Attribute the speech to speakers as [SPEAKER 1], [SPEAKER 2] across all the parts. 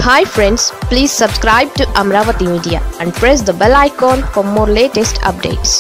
[SPEAKER 1] hi friends please subscribe to Amaravati media and press the bell icon for more latest updates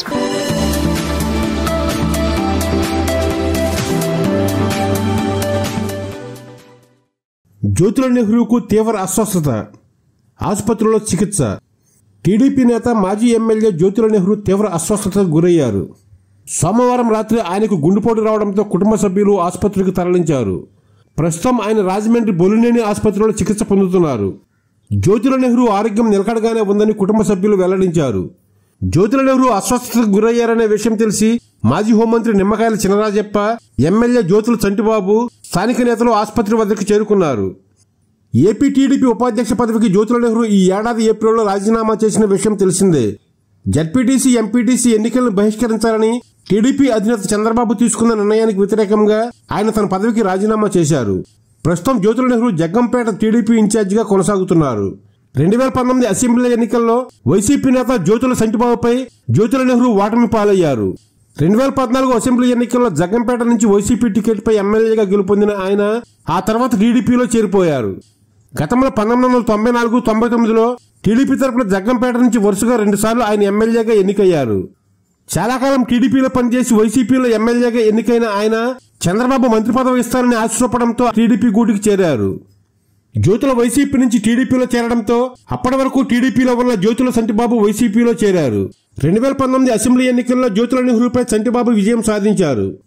[SPEAKER 2] Jyothula నెహ్రూకు తీవ్ర అస్వస్థత ఆసుపత్రిలో చికిత్స టీడీపీ నేత మాజీ ఎమ్మెల్యే జ్యోతుల నెహ్రూ తీవ్ర అస్వస్థతకు గురయ్యారు సోమవారం రాత్రి ఆయనకు గుండెపోటు రావడంతో కుటుంబ సభ్యులు ఆసుపత్రికి తరలించారు ప్రస్తుతం ఆయన రాజమండ్రి బొలినేని ఆసుపత్రిలో చికిత్స పొందుతున్నారు జ్యోతుల నెహ్రూ ఆరోగ్యం నిలకడగానే ఉందని కుటుంబ సభ్యులు వెల్లడించారు జ్యోతుల నెహ్రూ అస్వస్థతకు గురయ్యారనే విషయం తెలిసి మాజీ హోంమంత్రి నిమ్మకాయల చినరాజప్ప ఎమ్మెల్యే జ్యోతుల చంటిబాబు స్థానిక నేతలు ఆసుపత్రి వద్దకు చేరుకున్నారు ఏపీ టీడీపీ ఉపాధ్యక్ష పదవికి జ్యోతుల నెహ్రూ ఈ ఏడాది ఏప్రిల్లో రాజీనామా చేసిన విషయం తెలిసిందే జడ్పీటీసీ ఎంపీటీసీ ఎన్నికలను బహిష్కరించాలని టీడీపీ అధినేత చంద్రబాబు తీసుకున్న నిర్ణయానికి వ్యతిరేకంగా ఆయన తన పదవికి రాజీనామా చేశారు ప్రస్తుతం జ్యోతుల నెహ్రూ జగ్గంపేట టీడీపీ ఇన్ఛార్జిగా కొనసాగుతున్నారు రెండు వేల పంతొమ్మిది అసెంబ్లీ ఎన్నికల్లో వైసీపీ నేత జ్యోతుల సంటిబాబుపై జ్యోతుల నెహ్రూ ఓటమి పాలయ్యారు రెండు వేల పద్నాలుగు అసెంబ్లీ ఎన్నికల్లో జగ్గంపేట నుంచి వైసీపీ టికెట్పై ఎమ్మెల్యేగా గెలుపొందిన ఆయన ఆ తర్వాత టీడీపీలో చేరిపోయారు గతంలో పంతొమ్మిది వందల తొంభై నాలుగు తొంభై తొమ్మిదిలో టీడీపీ తరపున జగ్గంపేట నుంచి వరుసగా రెండుసార్లు ఆయన ఎమ్మెల్యేగా ఎన్నికయ్యారు చాలా కాలం టీడీపీలో పనిచేసి వైసీపీలో ఎమ్మెల్యేగా ఎన్నికైన ఆయన చంద్రబాబు మంత్రి పదవి ఇస్తారని ఆశపడంతో టీడీపీ గూటికి చేరారు జ్యోతుల వైసీపీ నుంచి టీడీపీలో చేరడంతో అప్పటి వరకు టీడీపీలో ఉన్న జ్యోతుల సంటిబాబు వైసీపీలో చేరారు రెండు వేల పంతొమ్మిది అసెంబ్లీ ఎన్నికల్లో జ్యోతుల నెహ్రూపై సంటిబాబు విజయం సాధించారు